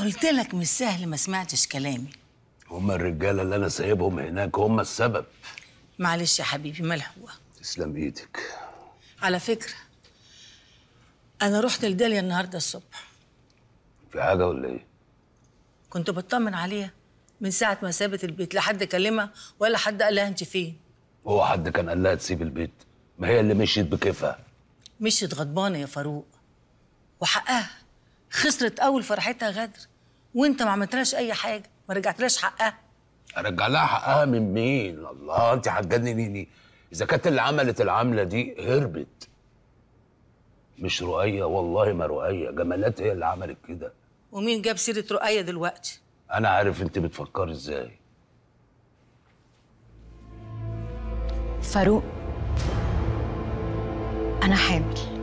قلت لك مش سهل ما سمعتش كلامي هما الرجاله اللي انا سايبهم هناك هما السبب معلش يا حبيبي مالها هو تسلم ايدك على فكرة أنا رحت لداليا النهاردة الصبح في حاجه ولا ايه كنت بطمن عليها من ساعة ما سابت البيت لا حد كلمها ولا حد قال لها أنت فين هو حد كان قال لها تسيب البيت ما هي اللي مشيت بكيفها مشيت غضبانة يا فاروق وحقها خسرت أول فرحتها غدر وأنت ما عملتلهاش أي حاجة ما رجعتلهاش حقها ارجع لها حقها من مين الله انت هتجننيني اذا كانت اللي عملت العمله دي هربت مش رؤية والله ما رؤية جمالات هي اللي عملت كده ومين جاب سيرة رؤية دلوقتي انا عارف انت بتفكري ازاي فاروق أنا حامل